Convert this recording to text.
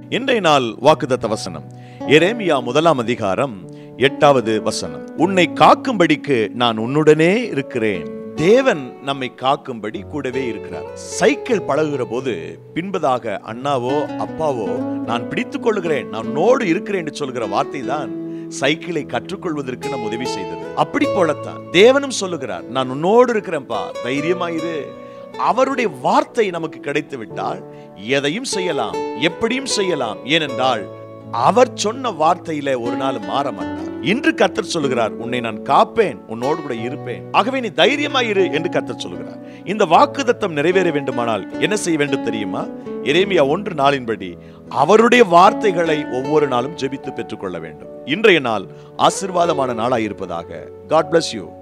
இன்றைய நாள் வாக்குதத்த வசனம் எரேமியா முதலாம் அதிகாரம் எட்டாவது வசனம் உன்னை காக்கும்படிக்கு நான் உன்னுடனே இருக்கிறேன் தேவன் நம்மை காக்கும்படி கூடவே இருக்கிறார் சைக்கிள் பழகுகிற போது பின்பதாக அண்ணாவோ அப்பாவோ நான் பிடித்துக் கொள்ளுகிறேன் நான் உன்னோடு இருக்கிறேன் என்று சொல்கிற வார்த்தை தான் சைக்கிளை கற்றுக்கொள்வதற்கு நம் உதவி செய்தது அப்படி போலத்தான் தேவனும் சொல்லுகிறார் நான் உன்னோடு இருக்கிறேன்ப்பா தைரியமாயிரு அவருடைய வார்த்தை நமக்கு கிடைத்து விட்டால் எதையும் செய்யலாம் எப்படியும் செய்யலாம் ஏனென்றால் அவர் சொன்ன வார்த்தையில ஒரு நாள் மாற மாட்டார் இன்று கர்த்தர் சொல்லுகிறார் உன்னை நான் காப்பேன் உன்னோடு கூட இருப்பேன் ஆகவே நீ தைரியமாயிரு என்று கர்த்தர் சொல்லுகிறார் இந்த வாக்குதத்தம் நிறைவேற வேண்டுமானால் என்ன செய்ய வேண்டும் தெரியுமா எரேமியா ஒன்று நாளின்படி அவருடைய வார்த்தைகளை ஒவ்வொரு நாளும் ஜெபித்து பெற்றுக்கொள்ள வேண்டும் இன்றைய நாள் ஆசிர்வாதமான நாளாய் இருப்பதாக காட் bless யூ